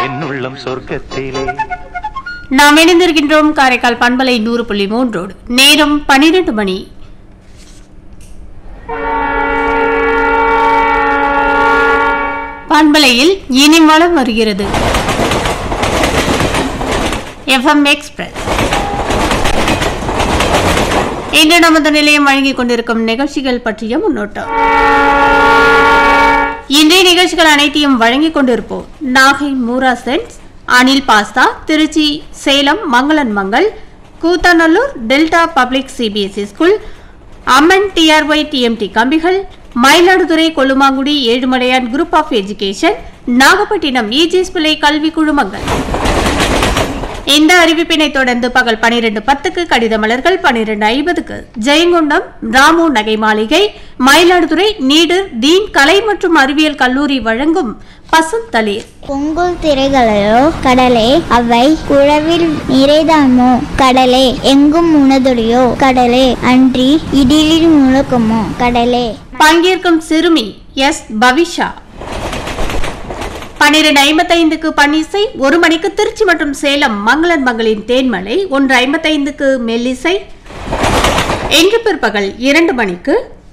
என்னுள்ளம் சொர்க்கத்திலே நாம் இணைந்திருக்கின்றோம் காரைக்கால் பண்பலை நூறு புள்ளி மூன்றோடு நேரம் பனிரெண்டு மணி பண்பலையில் இனி மலம் வருகிறது எஃப்எம் எக்ஸ்பிரஸ் இன்று நமது நிலையம் வழங்கிக் கொண்டிருக்கும் நிகழ்ச்சிகள் பற்றிய முன்னோட்டம் இன்றைய நிகழ்ச்சிகள் அனைத்தையும் வழங்கிக் கொண்டிருப்போம் நாகை மூரா சென்ஸ் அனில் பாஸ்தா திருச்சி சேலம் மங்களன் மங்கள் Koothanallur delta public CBSE school Amman TRY TMT கம்பிகள் Mayiladuthurai Kollumangudi Ezhumalaiyan group of education Nagapattinam EGS Pillai கல்வி குழுமங்கள் இந்த அறிவிப்பினை தொடர்ந்து பகல் பனிரெண்டு பத்துக்கு கடித மலர்கள் பனிரெண்டு ஐம்பதுக்கு ஜெயங்கொண்டம் ராமு நகை மாளிகை மயிலாடுதுறை நீடு தீன் கலை மற்றும் அறிவியல் கல்லூரி வழங்கும் பசுந்தளிர் பொங்கல் திரைகளையோ கடலே அவை குழவில் நிறைதாமோ கடலே எங்கும் உணதுடையோ கடலே அன்றி இடிலில் முழக்கமோ கடலே பங்கேற்கும் சிறுமி எஸ் பவிஷா பன்னிரண்டு ஐம்பத்தைந்துக்கு பன்னிசை ஒரு மணிக்கு திருச்சி மற்றும் சேலம் மங்களன் மங்களின் தேன்மலை ஒன்று ஐம்பத்தைந்துக்கு மெல்லிசை இன்று பிற்பகல் இரண்டு மணிக்கு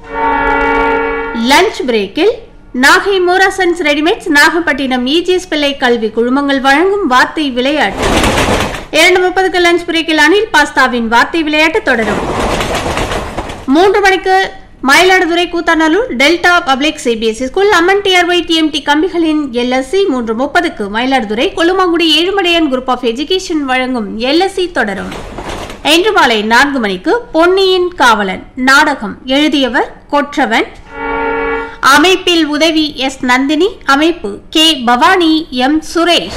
லஞ்ச் பிரேக்கில் நாகை மோராசன்ஸ் ரெடிமேட்ஸ் நாகப்பட்டினம் இஜிஎஸ் பிள்ளை கல்வி குழுமங்கள் வழங்கும் வார்த்தை விளையாட்டு இரண்டு முப்பதுக்கு லஞ்ச் பிரேக்கில் அனில் பாஸ்தாவின் வார்த்தை விளையாட்டு தொடரும் மூன்று மணிக்கு Mayiladuthurai Koothanallur delta public CBSE school Amman TRY TMT கம்பிகளின் எல்எஸ்சி மூன்று முப்பதுக்கு Mayiladuthurai Kollumangudi Ezhumalaiyan group of education வழங்கும் எல்எஸ்சி தொடரும் இன்று மாலை நான்கு மணிக்கு பொன்னியின் காவலன் நாடகம் எழுதியவர் கொற்றவன் அமைப்பில் உதவி எஸ் நந்தினி அமைப்பு கே பவானி எம் சுரேஷ்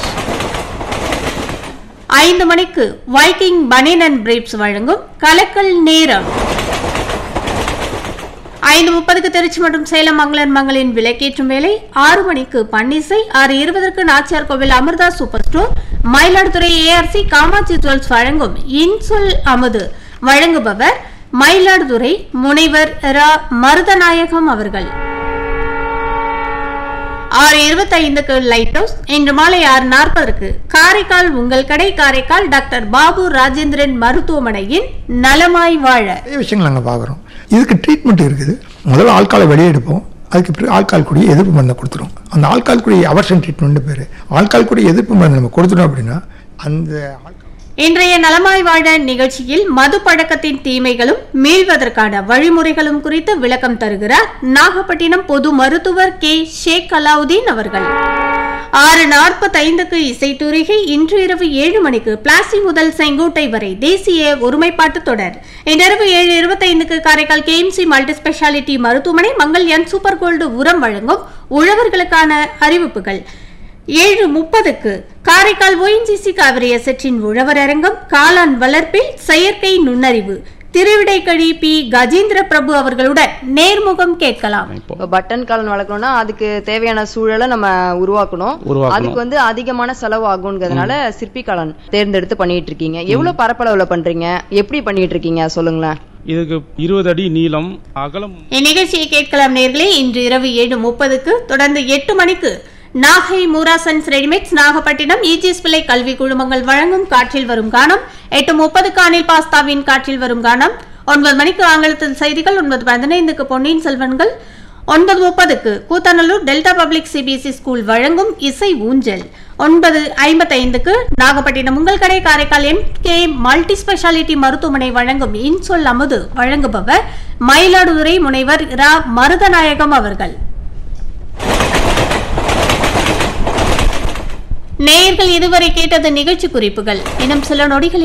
ஐந்து மணிக்கு வைக்கிங் பனியன் அண்ட் பிரீப்ஸ் வழங்கும் கலக்கல் நேரம் ஐந்து முப்பதுக்கு திருச்சி மற்றும் சேலம் மங்களன் மங்களின் விலைக்கேற்றும் வேலை ஆறு மணிக்கு பன்னிசை ஆறு இருபதற்கு Nachiyar Koil Amirtha super store Mayiladuthurai ARC Kamatchi jewels வழங்கும் இன்சொல் அமுது வழங்குபவர் மயிலாடுதுறை முனைவர் ரா மருதநாயகம் அவர்கள் ஆறு இருபத்தைந்துக்கு லைட் ஹவுஸ் இன்று மாலை ஆறு நாற்பதற்கு காரைக்கால் உங்கள் கடை காரைக்கால் டாக்டர் பாபு ராஜேந்திரன் மருத்துவமனையின் நலமாய் வாழ நிறைய விஷயங்கள் நாங்கள் பார்க்குறோம் இதுக்கு ட்ரீட்மெண்ட் இருக்குது முதல்ல ஆள்காலை வெளியே எடுப்போம் அதுக்கு பிறகு ஆள்கால் கூடிய எதிர்ப்பு மருந்தை கொடுத்துரும் அந்த ஆள்கால் கூடிய அவர்ஷன் ட்ரீட்மெண்ட் பேர் ஆள்கால் கூடிய எதிர்ப்பு மருந்து நம்ம கொடுத்துட்டோம் அப்படின்னா அந்த ஆள்கால் இன்றைய நலமாய் வாழ நிகழ்ச்சியில் மது பழக்கத்தின் தீமைகளும் மீள்வதற்கான வழிமுறைகளும் குறித்து விளக்கம் தருகிறார் நாகப்பட்டினம் பொது மருத்துவர் கே ஷேக் அலாவுதீன் அவர்கள் ஆறு நாற்பத்தைந்துக்கு இசைத்தூரிகை இன்று இரவு ஏழு மணிக்கு பிளாசி முதல் செங்கோட்டை வரை தேசிய ஒருமைப்பாட்டு தொடர் இன்றிரவு ஏழு இருபத்தைந்துக்கு காரைக்கால் கேஎம்சி மல்டி ஸ்பெஷாலிட்டி மருத்துவமனை மங்கள் என் சூப்பர் கோல்டு உரம் வழங்கும் உழவர்களுக்கான அறிவிப்புகள் ஏழு முப்பதுக்கு காரைக்கால் ஓஎன்ஜிசி காவிரி அசற்றின் உழவர் அரங்கம் காளான் வளர்ப்பில் செயற்கை நுண்ணறிவு திருவிடைக்கழி பி கஜேந்திர பிரபு அவர்களுடன் நேர்முகம் கேட்கலாம் இப்போ பட்டன் காளான் வளர்க்கணும்னா அதுக்கு தேவையான சூழலை நம்ம உருவாக்கணும் உருவாக்கணும். அதுக்கு வந்து அதிகமான செலவு ஆகுங்கிறதுனால சிற்பி காளான் தேர்ந்தெடுத்து பண்ணிட்டு இருக்கீங்க எவ்வளவு பரப்பளவுல பண்றீங்க எப்படி பண்ணிட்டு இருக்கீங்க சொல்லுங்களேன் இதுக்கு இருபது அடி நீளம் அகலம் இந்நிகழ்ச்சியை கேட்கலாம் நேர்களே இன்று இரவு ஏழு முப்பதுக்கு தொடர்ந்து எட்டு மணிக்கு நாகை மூராசன்ஸ் ரெடிமேட்ஸ் நாகப்பட்டினம் இஜிஎஸ் பிள்ளை கல்வி குழுமங்கள் வழங்கும் காற்றில் வரும் கானம் எட்டு முப்பதுக்கு அனில் பாஸ்தாவின் காற்றில் வரும் கானம் ஒன்பது மணிக்கு ஆங்கிலத்தில் செய்திகள் ஒன்பது பதினைந்துக்கு பொன்னியின் செல்வன்கள் ஒன்பது முப்பதுக்கு Koothanallur delta public CBSE school வழங்கும் இசை ஊஞ்சல் ஒன்பது ஐம்பத்தைந்துக்கு நாகப்பட்டினம் உங்கள் கடை Karaikal M K multi speciality மருத்துவமனை வழங்கும் இன்சொல் அமுது வழங்குபவர் மயிலாடுதுறை முனைவர் ரா மருதநாயகம் அவர்கள் நேயர்கள் இதுவரை கேட்டது நிகழ்ச்சி குறிப்புகள் இன்னும் சில நொடிகளில்